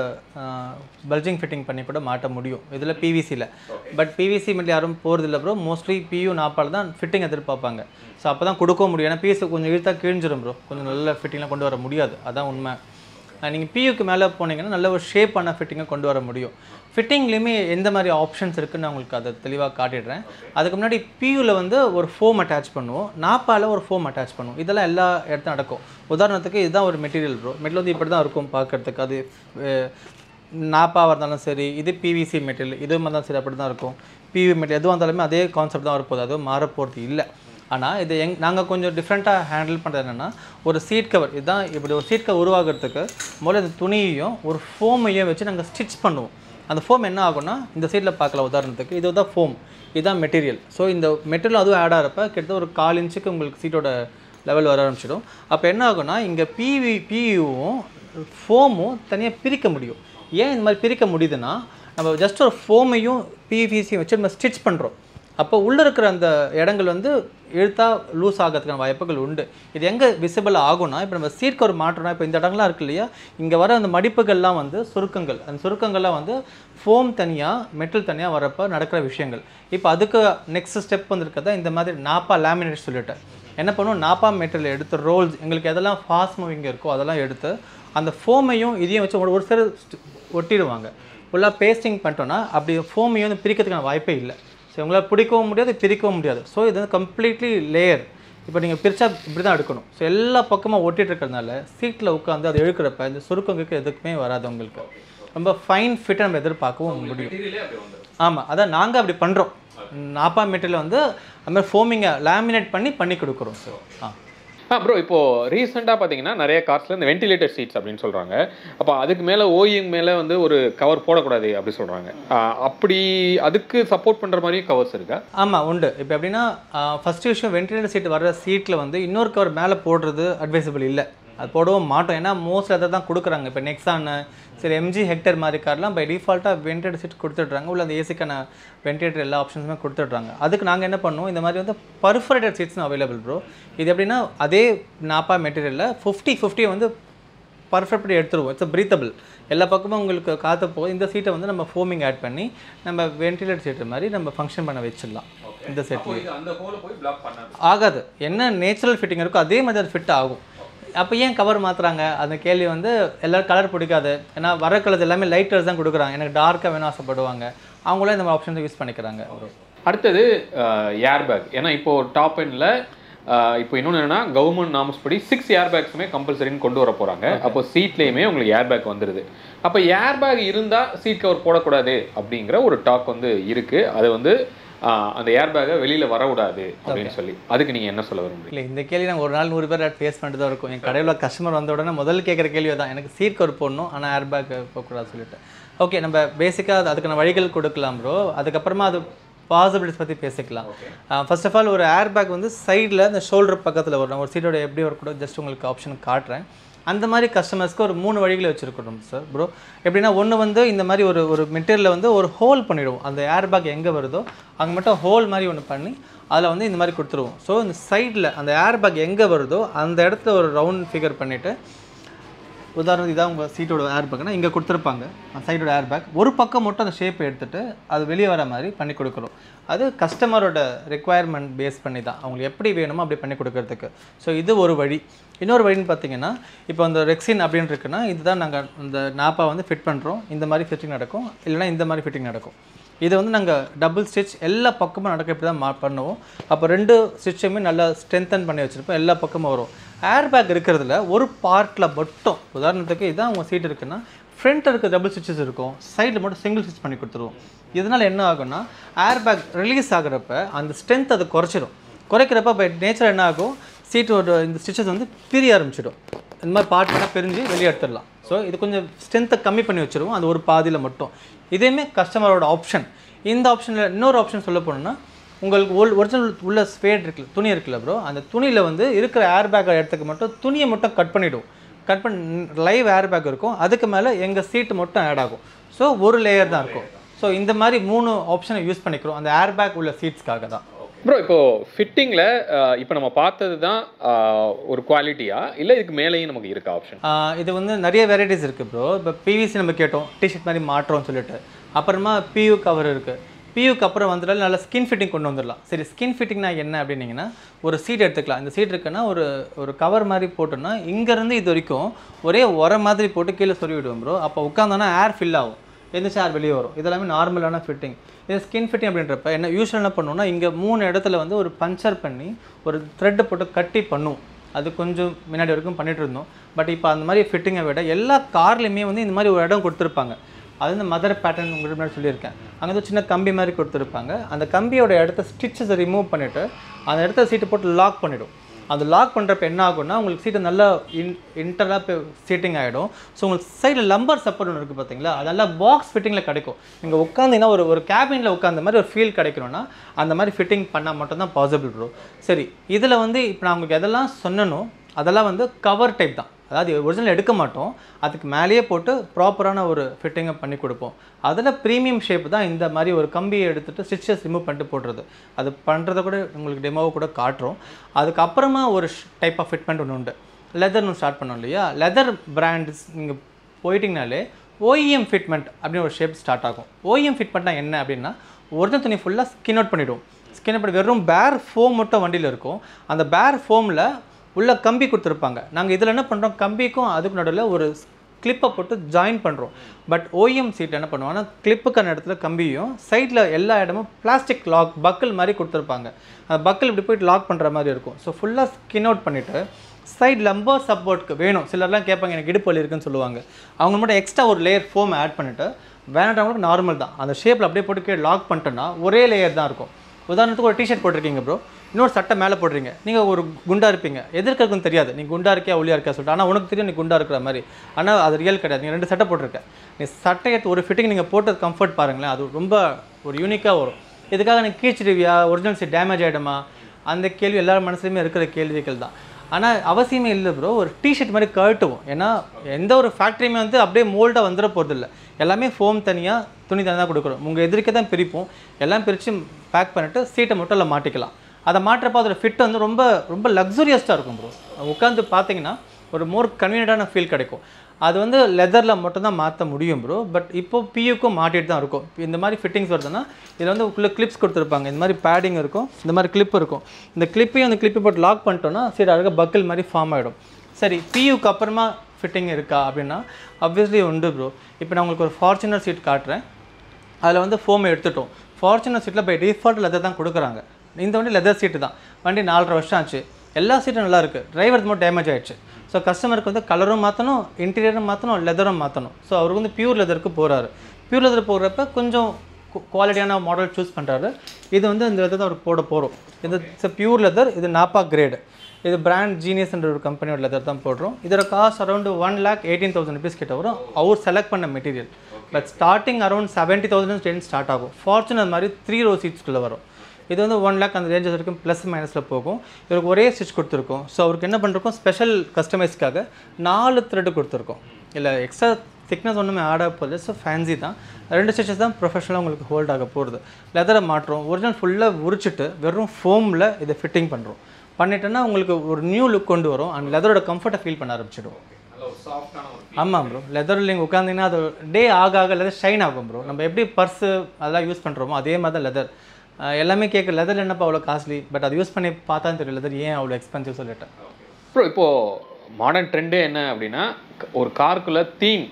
பல்ஜிங் ஃபிட்டிங் பண்ணி கூட மாட்ட முடியும் இதில் பிவிசியில் பட் பிவிசி மெட்டில் யாரும் போகிறது இல்லை ப்ரோ மோஸ்ட்லி பியூ நாப்பால் தான் ஃபிட்டிங் எதிர்பார்ப்பாங்க ஸோ அப்போ தான் கொடுக்க முடியும் ஏன்னா பிவிசி கொஞ்சம் இழுத்தா கிழிஞ்சிரும் ப்ரோ கொஞ்சம் நல்ல ஃபிட்டிங்லாம் கொண்டு வர முடியாது அதான் உண்மை நீங்கள் பியூக்கு மேலே போனீங்கன்னா நல்ல ஒரு ஷேப்பான ஃபிட்டிங்கை கொண்டு வர முடியும் ஃபிட்டிங்லேயுமே எந்த மாதிரி ஆப்ஷன்ஸ் இருக்குன்னு நான் உங்களுக்கு அதை தெளிவாக காட்டிடுறேன் அதுக்கு முன்னாடி பியூவில் வந்து ஒரு ஃபோம் அட்டாச் பண்ணுவோம் நாப்பால் ஒரு ஃபோம் அட்டாச் பண்ணுவோம் இதெல்லாம் எல்லா இடத்தும் நடக்கும் உதாரணத்துக்கு இதுதான் ஒரு மெட்டீரியல் ப்ரோ மெட்டீரியல் வந்து இப்படி தான் இருக்கும் பார்க்கறதுக்கு அது அஹ், நாப்பாவாக இருந்தாலும் சரி இது பிவிசி மெட்டீரியல் இது மாதிரி தான் சரி அப்படி தான் இருக்கும் பிவி மெட்டீரியல் எதுவாக இருந்தாலுமே அதே கான்செப்ட் தான் வரப்போகுது அதுவும் மாறப்போகிறது இல்லை ஆனால் இது எங் நாங்கள் கொஞ்சம் டிஃப்ரெண்ட்டாக ஹேண்டில் பண்ணுறது என்னென்னா ஒரு சீட் கவர் இதுதான் இப்படி ஒரு சீட் கவர் உருவாகிறதுக்கு முதல்ல இந்த துணியையும் ஒரு ஃபோமையும் வச்சு நாங்கள் ஸ்டிச் பண்ணுவோம் அந்த ஃபோம் என்ன ஆகும்னா இந்த சைடில் பார்க்கலாம் உதாரணத்துக்கு இது தான் ஃபோம் இதுதான் மெட்டீரியல் ஸோ இந்த மெட்டீரியல் அதுவும் ஆட் ஆகிறப்ப கிட்டத்தட்ட ஒரு கால் இன்ச்சுக்கு உங்களுக்கு சீட்டோட லெவல் வர ஆரம்பிச்சிடும் அப்போ என்ன ஆகும்னா இங்கே பிவி பியூவும் ஃபோமும் தனியாக பிரிக்க முடியும் ஏன் இந்த மாதிரி பிரிக்க முடியுதுன்னா நம்ம ஜஸ்ட் ஒரு ஃபோமையும் பிவிசியும் வச்சு நம்ம ஸ்டிச் பண்ணுறோம் அப்போ உள்ளே இருக்கிற அந்த இடங்கள் வந்து இழுத்தா லூஸ் ஆகிறதுக்கான வாய்ப்புகள் உண்டு இது எங்கே விசிபிள் ஆகும்னா இப்போ நம்ம சீட் கவர் மாற்றோம்னா இப்போ இந்த இடங்கள்லாம் இருக்கு இல்லையா இங்கே வர அந்த மடிப்புகள்லாம் வந்து சுருக்கங்கள் அந்த சுருக்கங்கள்லாம் வந்து ஃபோம் தனியாக மெட்டல் தனியாக வரப்போ நடக்கிற விஷயங்கள் இப்போ அதுக்கு நெக்ஸ்ட் ஸ்டெப் வந்துருக்கதா இந்த மாதிரி நாப்பா லேமினேட் சொல்லிட்டேன் என்ன பண்ணுவோம் நாப்பா மெட்டீரியல் எடுத்து ரோல்ஸ் எங்களுக்கு எதெல்லாம் ஃபாஸ்ட் மூவிங் இருக்கோ அதெல்லாம் எடுத்து அந்த ஃபோமையும் இதையும் வச்சு ஒரு- ஒரு சில ஒட்டிடுவாங்க ஃபுல்லாக பேஸ்டிங் பண்ணிட்டோன்னா அப்படி ஃபோமையும் வந்து பிரிக்கிறதுக்கான வாய்ப்பே இல்லை ஸோ உங்களால் பிடிக்கவும் முடியாது பிரிக்கவும் முடியாது ஸோ இது வந்து கம்ப்ளீட்லி லேயர் இப்போ நீங்கள் பிரிச்சா இப்படி தான் எடுக்கணும் ஸோ எல்லா பக்கமாக ஒட்டிட்டு இருக்கிறதுனால சீட்டில் உட்காந்து அதை இழுக்கிறப்ப இந்த சுருக்கங்களுக்கு எதுக்குமே வராது உங்களுக்கு ரொம்ப ஃபைன் ஃபிட்டை நம்ம எதிர்பார்க்கவும் முடியும் ஆமாம் அதான் நாங்கள் அப்படி பண்ணுறோம் நாப்பா மெட்டீரியல் வந்து அது மாதிரி ஃபோமிங்கை லேமினேட் பண்ணி பண்ணி கொடுக்குறோம் சார் ஆ ஆ ப்ரோ இப்போ ரீசெண்டாக பார்த்தீங்கன்னா நிறைய கார்ஸில் இந்த வென்டிலேட்டர் சீட்ஸ் அப்படின்னு சொல்கிறாங்க அப்போ அதுக்கு மேலே ஓயிங் மேலே வந்து ஒரு கவர் போடக்கூடாது அப்படி சொல்கிறாங்க அப்படி அதுக்கு சப்போர்ட் பண்ணுற மாதிரியும் கவர்ஸ் இருக்கா ஆமாம் உண்டு இப்போ எப்படின்னா ஃபஸ்ட்டு விஷயம் வென்டிலேட்டர் சீட் வர்ற சீட்டில் வந்து இன்னொரு கவர் மேலே போடுறது அட்வைசபிள் இல்லை அது போடவும் மாட்டோம் ஏன்னா மோஸ்ட் அதை தான் கொடுக்குறாங்க இப்போ நெக்ஸானு சரி எம்ஜி ஹெக்டர் மாதிரி கார்லாம் பை டிஃபால்ட்டாக வென்டிலேட்டர் சீட் கொடுத்துட்றாங்க உள்ள அந்த ஏசிக்கான வென்டிலேட்டர் எல்லா ஆப்ஷன்ஸுமே கொடுத்துட்றாங்க அதுக்கு நாங்கள் என்ன பண்ணுவோம் இந்த மாதிரி வந்து பர்ஃபரேட்டட் சீட்ஸ் அவைலபிள் ப்ரோ இது எப்படின்னா அதே நாப்பா மெட்டீரியலில் ஃபிஃப்டி ஃபிஃப்டி வந்து பர்ஃபெக்ட் எடுத்துருவோம் இட்ஸ் பிரீத்தபிள் எல்லா பக்கமும் உங்களுக்கு காற்று போகுது இந்த சீட்டை வந்து நம்ம ஃபோமிங் ஆட் பண்ணி நம்ம வென்டிலேட்டர் சீட்டு மாதிரி நம்ம ஃபங்க்ஷன் பண்ண வச்சிடலாம் இந்த செட்லேயே அந்த ஹோலை போய் பிளாக் பண்ணாது ஆகாது என்ன நேச்சுரல் ஃபிட்டிங் இருக்கோ அதே மாதிரி அது ஃபிட் ஆகும் அப்போ ஏன் கவர் மாற்றுறாங்க அந்த கேள்வி வந்து எல்லாரும் கலர் பிடிக்காது ஏன்னா வர கலர்ஸ் எல்லாமே லைட் கலர்ஸ் தான் கொடுக்குறாங்க எனக்கு டார்க்காக வேணும் ஆசைப்படுவாங்க அவங்களும் இந்த மாதிரி ஆப்ஷன்ஸ் யூஸ் பண்ணிக்கிறாங்க அடுத்தது ஏர் பேக் ஏன்னா இப்போ டாப் எண்டில் இப்போ இன்னொன்று என்னன்னா கவர்மெண்ட் நாமஸ் படி சிக்ஸ் ஏர் பேக்ஸுமே கம்பல்சரின்னு கொண்டு வர போகிறாங்க அப்போ சீட்லேயுமே உங்களுக்கு ஏர் பேக் வந்துடுது அப்போ ஏர் பேக் இருந்தால் சீட் கவர் போடக்கூடாது அப்படிங்கிற ஒரு டாக் வந்து இருக்குது அது வந்து ஆஹ், அந்த ஏர் பேக்கை வெளியில் வரக்கூடாது அப்படின்னு சொல்லி அதுக்கு நீங்கள் என்ன சொல்ல விரும்புறீங்க இல்லை இந்த கேள்வி நாங்கள் ஒரு நாள் நூறு பேர் ஃபேஸ் பண்ணிட்டு தான் இருக்கும் என் கடையில் கஸ்டமர் வந்த உடனே முதல்ல கேட்குற கேள்வி தான் எனக்கு சீட் கவர் போடணும் ஆனால் ஏர் பேக் போகக்கூடாது சொல்லிட்டு ஓகே நம்ம பேசிக்காக அதுக்கான வழிகள் கொடுக்கலாம் ப்ரோ அதுக்கப்புறமா அது பாசிபிலிட்டிஸ் பற்றி பேசிக்கலாம் ஃபர்ஸ்ட் ஆஃப் ஆல் ஒரு ஏர் பேக் வந்து சைடில் இந்த ஷோல்டர் பக்கத்தில் வரும் நான் ஒரு சீட்டோட எப்படி வரக்கூடாது ஜஸ்ட் உங்களுக்கு ஆப்ஷன் காட்டுறேன் அந்த மாதிரி கஸ்டமர்ஸ்க்கு ஒரு மூணு வழிகளை வச்சுருக்கணும் சார் ப்ரோ எப்படின்னா ஒன்று வந்து இந்த மாதிரி ஒரு ஒரு மெட்டீரியலில் வந்து ஒரு ஹோல் பண்ணிவிடுவோம் அந்த ஏர் பேக் எங்கே வருதோ அங்கே மட்டும் ஹோல் மாதிரி ஒன்று பண்ணி அதில் வந்து இந்த மாதிரி கொடுத்துருவோம் ஸோ இந்த சைடில் அந்த ஏர் பேக் எங்கே வருதோ அந்த இடத்துல ஒரு ரவுண்ட் ஃபிகர் பண்ணிவிட்டு உதாரணத்துக்கு இதான் உங்கள் சீட்டோட ஏர் பேக்னா இங்கே கொடுத்துருப்பாங்க அந்த சைடோட ஏர் பேக் ஒரு பக்கம் மட்டும் அந்த ஷேப் எடுத்துட்டு அது வெளியே வர மாதிரி பண்ணி கொடுக்குறோம் அது கஸ்டமரோட ரெக்குவயர்மெண்ட் பேஸ் பண்ணி தான் அவங்களுக்கு எப்படி வேணுமோ அப்படி பண்ணி கொடுக்கறதுக்கு ஸோ இது ஒரு வழி இன்னொரு வழின்னு பார்த்தீங்கன்னா இப்போ அந்த ரெக்ஸின் அப்படின்னு இருக்குன்னா இதுதான் நாங்கள் இந்த நாப்பா வந்து ஃபிட் பண்ணுறோம் இந்த மாதிரி ஃபிட்டிங் நடக்கும் இல்லைன்னா இந்த மாதிரி ஃபிட்டிங் நடக்கும் இது வந்து நாங்கள் டபுள் ஸ்டிச் எல்லா பக்கமும் நடக்க இப்படி தான் மா பண்ணுவோம் அப்போ ரெண்டு ஸ்டிச்சுமே நல்லா ஸ்ட்ரென்தன் பண்ணி வச்சுருப்போம் எல்லா பக்கமும் வரும் ஏர் பேக் இருக்கிறதுல ஒரு பார்ட்டில் மட்டும் உதாரணத்துக்கு இதான் உங்கள் சீட் இருக்குன்னா ஃப்ரண்ட் இருக்க டபுள் ஸ்டிச்சஸ் இருக்கும் சைடில் மட்டும் சிங்கிள் ஸ்டிச் பண்ணி கொடுத்துருவோம் இதனால் என்ன ஆகும்னா ஏர் பேக் ரிலீஸ் ஆகுறப்ப அந்த ஸ்ட்ரென்த் அது குறைச்சிடும் குறைக்கிறப்ப பை நேச்சர் என்ன ஆகும் சீட்டோட இந்த ஸ்டிச்சஸ் வந்து பிரிய ஆரம்பிச்சிடும் இந்த மாதிரி பார்ட் பண்ணால் பிரிஞ்சு வெளியே எடுத்துடலாம் ஸோ இது கொஞ்சம் ஸ்ட்ரென்த்தை கம்மி பண்ணி வச்சிருவோம் அது ஒரு பாதியில் மட்டும் இதேமே கஸ்டமரோட ஆப்ஷன் இந்த ஆப்ஷனில் இன்னொரு ஆப்ஷன் சொல்ல போனோம்னா உங்களுக்கு ஒல் ஒரிஜினல் உள்ள ஸ்வேட் இருக்குல்ல துணி இருக்குல்ல ப்ரோ அந்த துணியில் வந்து இருக்கிற ஏர் பேக் இடத்துக்கு மட்டும் துணியை மட்டும் கட் பண்ணிவிடும் கட் பண்ணி லைவ் ஏர் பேக் இருக்கும் அதுக்கு மேலே எங்கள் சீட்டு மட்டும் ஆட் ஆகும் ஸோ ஒரு லேயர் தான் இருக்கும் ஸோ இந்த மாதிரி மூணு ஆப்ஷனை யூஸ் பண்ணிக்கிறோம் அந்த ஏர் பேக் உள்ள சீட்ஸ்க்காக தான் ப்ரோ இப்போ ஃபிட்டிங்கில் இப்போ நம்ம பார்த்தது தான் ஒரு குவாலிட்டியா இல்லை இதுக்கு மேலேயும் நமக்கு இருக்கா ஆப்ஷன் ஆஹ் இது வந்து நிறைய வெரைட்டிஸ் இருக்குது ப்ரோ இப்போ பிவிசி நம்ம கேட்டோம் டிஷர்ட் மாதிரி மாற்றோம்னு சொல்லிட்டு அப்புறமா பியூ கவர் இருக்குது பியூக்கு அப்புறம் வந்துட்டால் நல்ல ஸ்கின் ஃபிட்டிங் கொண்டு வந்துடலாம் சரி ஸ்கின் ஃபிட்டிங்னா என்ன அப்படின்னீங்கன்னா ஒரு சீட் எடுத்துக்கலாம் இந்த சீட் இருக்குன்னா ஒரு ஒரு கவர் மாதிரி போட்டோம்னா இங்கேருந்து இது வரைக்கும் ஒரே உர மாதிரி போட்டு கீழே சொருவி விடுவோம் ப்ரோ அப்போ உட்காந்தோன்னா ஏர் ஃபில் ஆகும் எந்திரிச்சு ஏர் வெளியே வரும் இதெல்லாமே நார்மலான ஃபிட்டிங் இது ஸ்கின் ஃபிட்டிங் அப்படின்றப்ப என்ன யூஸ்வல் என்ன பண்ணுவோம்னா இங்கே மூணு இடத்துல வந்து ஒரு பஞ்சர் பண்ணி ஒரு த்ரெட்டை போட்டு கட்டி பண்ணுவோம் அது கொஞ்சம் முன்னாடி வரைக்கும் பண்ணிட்டு இருந்தோம் பட் இப்போ அந்த மாதிரி ஃபிட்டிங்கை விட எல்லா கார்லேயுமே வந்து இந்த மாதிரி ஒரு இடம் கொடுத்துருப்பாங்க அது இந்த மதர் பேட்டர்ன் உங்களுக்கு முன்னாடி சொல்லியிருக்கேன் அங்கே வந்து சின்ன கம்பி மாதிரி கொடுத்துருப்பாங்க அந்த கம்பியோட இடத்த ஸ்டிச்சஸை ரிமூவ் பண்ணிவிட்டு அந்த இடத்த சீட்டு போட்டு லாக் பண்ணிவிடும் அது லாக் பண்ணுறப்ப என்ன ஆகும்னா உங்களுக்கு சீட்டு நல்லா இன் இன்டராக சீட்டிங் ஆகிடும் ஸோ உங்களுக்கு சைடில் லம்பர் சப்போர்ட் ஒன்று இருக்குது பார்த்தீங்களா அதெல்லாம் பாக்ஸ் ஃபிட்டிங்கில் கிடைக்கும் நீங்கள் உட்காந்தீங்கன்னா ஒரு ஒரு கேபினில் உட்காந்த மாதிரி ஒரு ஃபீல் கிடைக்கணும்னா அந்த மாதிரி ஃபிட்டிங் பண்ணால் மட்டும்தான் பாசிபிள் ப்ரோ சரி இதில் வந்து இப்போ நான் உங்களுக்கு எதெல்லாம் சொன்னனோ அதெல்லாம் வந்து கவர் டைப் தான் அதாவது ஒரிஜினல் எடுக்க மாட்டோம் அதுக்கு மேலேயே போட்டு ப்ராப்பரான ஒரு ஃபிட்டிங்கை பண்ணி கொடுப்போம் அதில் ப்ரீமியம் ஷேப் தான் இந்த மாதிரி ஒரு கம்பியை எடுத்துகிட்டு ஸ்டிச்சஸ் ரிமூவ் பண்ணிட்டு போடுறது அது பண்ணுறத கூட உங்களுக்கு டெமோவை கூட காட்டுறோம் அதுக்கப்புறமா ஒரு டைப் ஆஃப் ஃபிட்மெண்ட் ஒன்று உண்டு லெதர்னு ஸ்டார்ட் பண்ணோம் இல்லையா லெதர் பிராண்ட்ஸ் நீங்கள் போயிட்டீங்கனாலே ஓஇஎம் ஃபிட்மெண்ட் அப்படின்னு ஒரு ஷேப் ஸ்டார்ட் ஆகும் ஓஇஎம் ஃபிட்மெண்ட்னா என்ன அப்படின்னா ஒரிஜினல் துணி ஃபுல்லாக ஸ்கின் அவுட் பண்ணிவிடும் ஸ்கின் அவுட் வெறும் பேர் ஃபோம் மட்டும் வண்டியில் இருக்கும் அந்த பேர் ஃபோமில் உள்ள கம்பி கொடுத்துருப்பாங்க நாங்கள் இதில் என்ன பண்ணுறோம் கம்பிக்கும் அதுக்கு நடுவில் ஒரு கிளிப்பை போட்டு ஜாயின் பண்ணுறோம் பட் ஓஎம் சீட் என்ன பண்ணுவாங்கன்னா கிளிப்புக்கான இடத்துல கம்பியும் சைடில் எல்லா இடமும் பிளாஸ்டிக் லாக் பக்கிள் மாதிரி கொடுத்துருப்பாங்க அந்த பக்கிள் இப்படி போயிட்டு லாக் பண்ணுற மாதிரி இருக்கும் ஸோ ஃபுல்லாக ஸ்கின் அவுட் பண்ணிவிட்டு சைட் லம்பர் சப்போர்ட்க்கு வேணும் சிலர்லாம் கேட்பாங்க எனக்கு இடுப்பு வலி இருக்குன்னு சொல்லுவாங்க அவங்க மட்டும் எக்ஸ்ட்ரா ஒரு லேயர் ஃபோம் ஆட் பண்ணிவிட்டு வேணாட்டவங்களுக்கு நார்மல் தான் அந்த ஷேப்பில் அப்படியே போட்டு கீழே லாக் பண்ணிட்டோன்னா ஒரே லேயர் தான் இருக்கும் உதாரணத்துக்கு ஒரு டிஷர்ட் போட்டிருக்கீங்க ப்ரோ இன்னொரு சட்டை மேலே போடுறீங்க நீங்கள் ஒரு குண்டா இருப்பீங்க எதிர்க்கிறதுக்கும் தெரியாது நீ குண்டா இருக்கியா ஒளியா இருக்கியா சொல்லிட்டு ஆனால் உனக்கு தெரியும் நீ குண்டா இருக்கிற மாதிரி ஆனால் அது ரியல் கிடையாது நீங்கள் ரெண்டு சட்டை போட்டிருக்க நீ சட்டை எடுத்து ஒரு ஃபிட்டிங் நீங்கள் போட்டது கம்ஃபர்ட் பாருங்களேன் அது ரொம்ப ஒரு யூனிக்காக வரும் இதுக்காக நீ கீச்சிடுவியா ஒரிஜினல் சீட் டேமேஜ் ஆகிடுமா அந்த கேள்வி எல்லார் மனசுலையுமே இருக்கிற கேள்விகள் தான் ஆனால் அவசியமே இல்லை ப்ரோ ஒரு டிஷர்ட் மாதிரி கழட்டுவோம் ஏன்னா எந்த ஒரு ஃபேக்ட்ரியுமே வந்து அப்படியே மோல்டாக வந்துட போகிறதில்ல எல்லாமே ஃபோம் தனியாக துணி தனியாக கொடுக்குறோம் உங்கள் எதிர்க்க தான் பிரிப்போம் எல்லாம் பிரித்து பேக் பண்ணிவிட்டு சீட்டை மட்டும் அதில் மாட்டிக்கலாம் அதை மாட்டுறப்ப அதோட ஃபிட் வந்து ரொம்ப ரொம்ப லக்ஸுரியஸ்ட்டாக இருக்கும் ப்ரோ உட்காந்து பார்த்தீங்கன்னா ஒரு மோர் கன்வீனியண்டான ஃபீல் கிடைக்கும் அது வந்து லெதரில் மட்டும்தான் மாற்ற முடியும் ப்ரோ பட் இப்போ பியூக்கும் மாட்டிட்டு தான் இருக்கும் இந்த மாதிரி ஃபிட்டிங்ஸ் வருதுன்னா இதில் வந்து உள்ள கிளிப்ஸ் கொடுத்துருப்பாங்க இந்த மாதிரி பேடிங் இருக்கும் இந்த மாதிரி கிளிப் இருக்கும் இந்த கிளிப்பையும் அந்த கிளிப்பை போட்டு லாக் பண்ணிட்டோம்னா சரி அழகாக பக்கிள் மாதிரி ஃபார்ம் ஆகிடும் சரி பியூக்கு அப்புறமா ஃபிட்டிங் இருக்கா அப்படின்னா அப்வியஸ்லி உண்டு ப்ரோ இப்போ நான் உங்களுக்கு ஒரு ஃபார்ச்சுனர் சீட் காட்டுறேன் அதில் வந்து ஃபோம் எடுத்துட்டோம் ஃபார்ச்சுனர் சீட்டில் பை டிஃபால்ட் லெதர் தான் கொடுக்குறாங்க இந்த வண்டி லெதர் சீட்டு தான் வண்டி நாலரை வருஷம் ஆச்சு எல்லா சீட்டும் நல்லா இருக்குது டிரைவர் மட்டும் டேமேஜ் ஆயிடுச்சு ஸோ கஸ்டமருக்கு வந்து கலரும் மாற்றணும் இன்டீரியரும் மாற்றணும் லெதரும் மாற்றணும் ஸோ அவருக்கு வந்து பியூர் லெதருக்கு போகிறாரு பியூர் லெதர் போகிறப்ப கொஞ்சம் குவாலிட்டியான மாடல் சூஸ் பண்ணுறாரு இது வந்து இந்த லெதர் தான் அவருக்கு போட போகிறோம் இது இட்ஸ் பியூர் லெதர் இது நாப்பா கிரேடு இது பிராண்ட் ஜீனியஸ்ன்ற ஒரு கம்பெனியோட லெதர் தான் போடுறோம் இதோட cost around one lakh eighteen thousand rupees கிட்ட வரும் அவர் செலக்ட் பண்ண material but starting around seventy thousand ten start ஆகும் ஃபார்ச்சுனர் மாதிரி த்ரீ ரோ சீட்ஸ்குள்ளே வரும் இது வந்து ஒன் லேக் அந்த ரேஞ்சஸ் வரைக்கும் ப்ளஸ் மைனஸில் போகும் இவருக்கு ஒரே ஸ்டிச் கொடுத்துருக்கோம் ஸோ அவருக்கு என்ன பண்ணுறோம் ஸ்பெஷல் கஸ்டமைஸ்க்காக நாலு த்ரெட்டு கொடுத்துருக்கோம் இல்லை எக்ஸ்ட்ரா திக்னஸ் ஒன்றுமே ஆட் ஆக போகுது ஸோ ஃபேன்சி தான் ரெண்டு ஸ்டிச்சஸ் தான் ப்ரொஃபஷனலாக உங்களுக்கு ஹோல்ட் ஆக போகிறது லெதரை மாட்டுறோம் ஒரிஜினல் ஃபுல்லாக உரிச்சிட்டு வெறும் ஃபோமில் இதை ஃபிட்டிங் பண்ணுறோம் பண்ணிட்டோன்னா உங்களுக்கு ஒரு நியூ லுக் கொண்டு வரும் அண்ட் லெதரோட கம்ஃபர்ட்டை ஃபீல் பண்ண ஆரம்பிச்சிடும் ஆமாம் ப்ரோ லெதரில் நீங்கள் உட்காந்திங்கன்னா அது டே ஆக ஆக லெதர் ஷைன் ஆகும் ப்ரோ நம்ம எப்படி பர்ஸு அதெல்லாம் யூஸ் பண்ணுறோமோ அதே மாதிரி தான் லெதர் எல்லாமே கேட்க லெதர் என்னப்பா அவ்வளோ காஸ்ட்லி பட் அது யூஸ் பண்ணி பார்த்தா தான் தெரியும் லெதர் ஏன் அவ்வளோ எக்ஸ்பென்சிவ் சொல்லிட்டேன் ப்ரோ இப்போ மாடர்ன் ட்ரெண்டே என்ன அப்படின்னா க- ஒரு காருக்குள்ள தீம்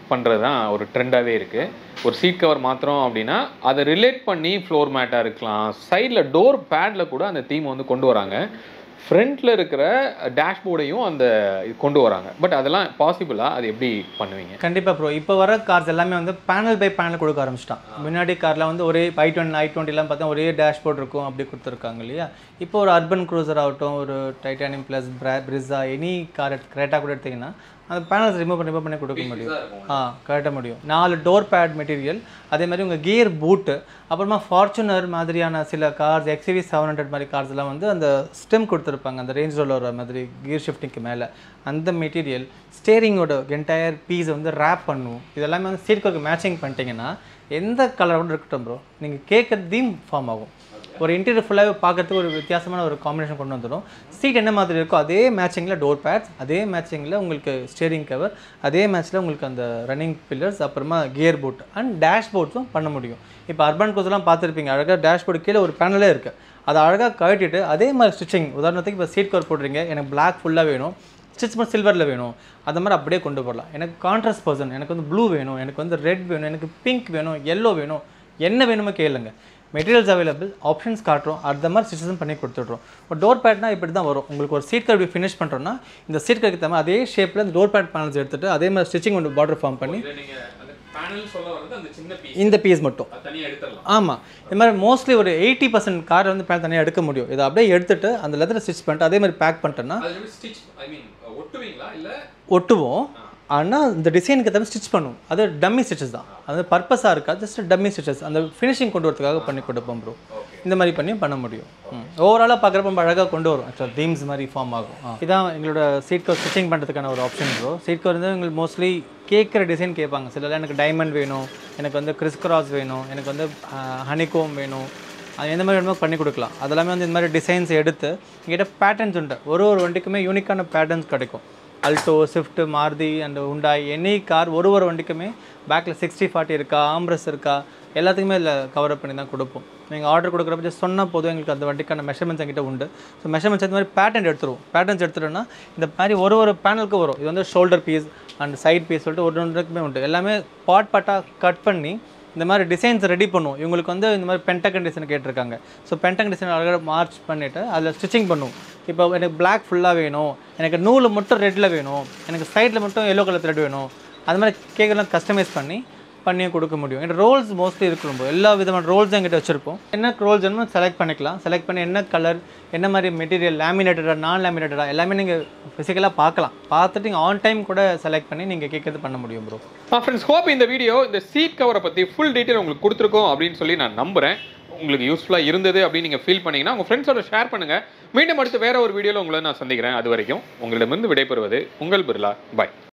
பண்ணுறது தான் ஒரு ட்ரெண்டாகவே இருக்குது ஒரு சீட் கவர் மாத்திரம் அப்படின்னா அதை ரிலேட் பண்ணி ஃப்ளோர் மேட்டாக இருக்கலாம் சைடில் டோர் பேடில் கூட அந்த தீம் வந்து கொண்டு வராங்க ஃப்ரண்ட்டில் இருக்கிற டேஷ்போர்டையும் அந்த இது கொண்டு வராங்க பட் அதெல்லாம் பாசிபிளா அது எப்படி பண்ணுவீங்க கண்டிப்பாக ப்ரோ இப்போ வர கார்ஸ் எல்லாமே வந்து பேனல் பை பேனல் கொடுக்க ஆரம்பிச்சிட்டான் முன்னாடி காரில் வந்து ஒரே ஐ டுவெண்ட்டி ஐ டுவெண்ட்டிலாம் பார்த்தா ஒரே டேஷ்போர்ட் இருக்கும் அப்படி கொடுத்துருக்காங்க இல்லையா இப்போ ஒரு அர்பன் க்ரூசர் ஆகட்டும் ஒரு titanium plus Brezza any car Creta கூட எடுத்திங்கன்னா அந்த பேனல்ஸ் ரிமூவ் பண்ணி remove பண்ணி கொடுக்க முடியும் ஆ கட்ட முடியும் நாலு டோர் பேட் மெட்டீரியல் அதே மாதிரி உங்கள் கியர் பூட்டு அப்புறமா ஃபார்ச்சுனர் மாதிரியான சில கார்ஸ் எக்ஸிவி செவன் ஹண்ட்ரட் மாதிரி கார்ஸ்லாம் வந்து அந்த ஸ்டெம் கொடுத்துருப்பாங்க அந்த ரேஞ்ச் ரோலர் மாதிரி கியர் ஷிஃப்டிங்க்கு மேலே அந்த மெட்டீரியல் ஸ்டேரிங்கோட என்டையர் பீஸை வந்து ரேப் பண்ணுவோம் இதெல்லாமே வந்து சீட்க்கு மேட்சிங் பண்ணிட்டீங்கன்னா எந்த கலர் கூட இருக்கட்டும் ப்ரோ நீங்கள் கேட்குறது தீம் ஃபார்ம் ஆகும் ஒரு இன்டீரியர் ஃபுல்லாகவே பார்க்கறதுக்கு ஒரு வித்தியாசமான ஒரு காம்பினேஷன் கொண்டு வந்துடும் சீட் என்ன மாதிரி இருக்கோ அதே மேட்சிங்கில் டோர் பேட்ஸ் அதே மேட்சிங்கில் உங்களுக்கு ஸ்டேரிங் கவர் அதே மேட்ச்சில் உங்களுக்கு அந்த ரன்னிங் பில்லர்ஸ் அப்புறமா கியர் போட் அண்ட் டேஷ்போர்ட்ஸும் பண்ண முடியும் இப்போ அர்பன் கோஸ்லாம் பார்த்துருப்பீங்க அழகாக டேஷ்போர்டு கீழே ஒரு பேனலே இருக்குது அதை அழகாக கழட்டிட்டு அதே மாதிரி ஸ்டிச்சிங் உதாரணத்துக்கு இப்போ சீட் கவர் போடுறீங்க எனக்கு பிளாக் ஃபுல்லாக வேணும் ஸ்டிச் பண்ண சில்வரில் வேணும் அந்த மாதிரி அப்படியே கொண்டு போடலாம் எனக்கு கான்ட்ராஸ்ட் பர்சன் எனக்கு வந்து ப்ளூ வேணும் எனக்கு வந்து ரெட் வேணும் எனக்கு பிங்க் வேணும் எல்லோ வேணும் என்ன வேணுமோ கேளுங்க மெட்டீரியல்ஸ் அவைலபிள் ஆப்ஷன்ஸ் காட்டுறோம் அந்த மாதிரி ஸ்டிச்சஸும் பண்ணி கொடுத்துட்றோம் ஒரு டோர் பேட்னா இப்படி தான் வரும் உங்களுக்கு ஒரு சீட் கட் ஃபினிஷ் பண்ணுறோன்னா இந்த சீட் கட்டுக்கு தவிர அதே ஷேப்பில் இந்த டோர் பேட் பேனல்ஸ் எடுத்துட்டு அதே மாதிரி ஸ்டிச்சிங் ஒன்று பார்டர் ஃபார்ம் பண்ணி நீங்க அந்த பேனல் சொல்ல வந்து அந்த சின்ன பீஸ் இந்த பீஸ் மட்டும் தனியாக எடுத்துடலாம் ஆமாம் இது மாதிரி மோஸ்ட்லி ஒரு எயிட்டி பர்சன்ட் கார் வந்து பேன் தனியாக எடுக்க முடியும் இதை அப்படியே எடுத்துட்டு அந்த லெதரை ஸ்டிச் பண்ணிட்டு அதே மாதிரி பேக் பண்ணிட்டேன்னா அது ஸ்டிச் ஐ மீன் ஒட்டுவீங்களா இல்ல ஒட்டுவோம் ஆனால் இந்த டிசைனுக்கு தவிர ஸ்டிச் பண்ணுவோம் அது டம்மி ஸ்டிச்சஸ் தான் அது பர்பஸாக இருக்காது ஜஸ்ட் டம்மி ஸ்டிச்சஸ் அந்த ஃபினிஷிங் கொண்டு வரதுக்காக பண்ணி கொடுப்போம் ப்ரோ இந்த மாதிரி பண்ணி பண்ண முடியும் ஓவராலாக பார்க்குறப்ப நம்ம அழகாக கொண்டு வரும் ஆக்சுவலாக தீம்ஸ் மாதிரி ஃபார்ம் ஆகும் ஆ. இதான் எங்களோட சீட் கவர் ஸ்டிச்சிங் பண்ணுறதுக்கான ஒரு ஆப்ஷன் ப்ரோ சீட் கவர் வந்து எங்களுக்கு மோஸ்ட்லி கேட்குற டிசைன் கேட்பாங்க சிலர் எனக்கு டைமண்ட் வேணும் எனக்கு வந்து கிறிஸ் கிராஸ் வேணும் எனக்கு வந்து ஹனிகோம் வேணும் அது எந்த மாதிரி வேணுமோ பண்ணி கொடுக்கலாம் அதெல்லாமே வந்து இந்த மாதிரி டிசைன்ஸ் எடுத்து எங்கிட்ட பேட்டர்ன்ஸ் உண்டு ஒரு ஒரு வண்டிக்குமே யூனிக்கான பேட்டர்ன்ஸ் கிடைக்கும் Alto Swift Maruti and Hyundai any car ஒரு ஒரு வண்டிக்குமே பேக்கில் சிக்ஸ்டி ஃபார்ட்டி இருக்கா ஆம்ரஸ் இருக்கா எல்லாத்துக்குமே இதில் கவர் அப் பண்ணி தான் கொடுப்போம் நீங்கள் ஆர்டர் கொடுக்குறப்ப just சொன்னால் போதும் எங்களுக்கு அந்த வண்டிக்கான மெஷர்மெண்ட்ஸ் எங்கிட்ட உண்டு ஸோ மெஷர்மெண்ட்ஸ் இந்த மாதிரி பேட்டர்ன் எடுத்துருவோம் பேட்டர்ன்ஸ் எடுத்துட்டோம்னா இந்த மாதிரி ஒரு ஒரு பேனலுக்கு வரும் இது வந்து shoulder piece and side piece சொல்லிட்டு ஒரு ஒன்றுக்குமே உண்டு எல்லாமே பாட் பாட்டாக கட் பண்ணி இந்த மாதிரி டிசைன்ஸ் ரெடி பண்ணுவோம் இவங்களுக்கு வந்து இந்த மாதிரி பென்டகன் டிசைன் கேட்டிருக்காங்க ஸோ பென்டகன் டிசைன் அழகாக மார்ச் பண்ணிவிட்டு அதில் ஸ்டிச்சிங் பண்ணுவோம் இப்போ எனக்கு Black ஃபுல்லாக வேணும் எனக்கு நூல் மட்டும் ரெட்டில் வேணும் எனக்கு சைடில் மட்டும் எல்லோ கலர் த்ரெட் வேணும் அது மாதிரி கேக்கெல்லாம் கஸ்டமைஸ் பண்ணி பண்ணி கொடுக்க முடியும் என்கிட்ட ரோல்ஸ் மோஸ்ட்லி இருக்கு ரொம்ப எல்லா விதமான ரோல்ஸும் எங்கிட்ட வச்சுருப்போம் என்ன ரோல்ஸ் வேணுமோ செலக்ட் பண்ணிக்கலாம் செலக்ட் பண்ணி என்ன கலர் என்ன மாதிரி மெட்டீரியல் லேமினேட்டடா நான் லேமினேட்டடா எல்லாமே நீங்கள் ஃபிசிக்கலாக பார்க்கலாம் பார்த்துட்டு நீங்கள் ஆன் டைம் கூட செலக்ட் பண்ணி நீங்கள் கேட்கறது பண்ண முடியும் ப்ரோ ஃப்ரெண்ட்ஸ் ஹோப் இந்த வீடியோ இந்த சீட் கவரை பற்றி ஃபுல் டீட்டெயில் உங்களுக்கு கொடுத்துருக்கோம் அப்படின்னு சொல்லி நான் நம்புறேன் உங்களுக்கு யூஸ்ஃபுல்லாக இருந்தது அப்படின்னு நீங்கள் ஃபீல் பண்ணீங்கன்னா உங்கள் ஃப்ரெண்ட்ஸோட ஷேர் பண்ணுங்கள் மீண்டும் அடுத்து வேற ஒரு வீடியோவில் உங்களை நான் சந்திக்கிறேன் அது வரைக்கும் உங்களிடமிருந்து விடைபெறுவது உங்கள் பிர்லா பாய்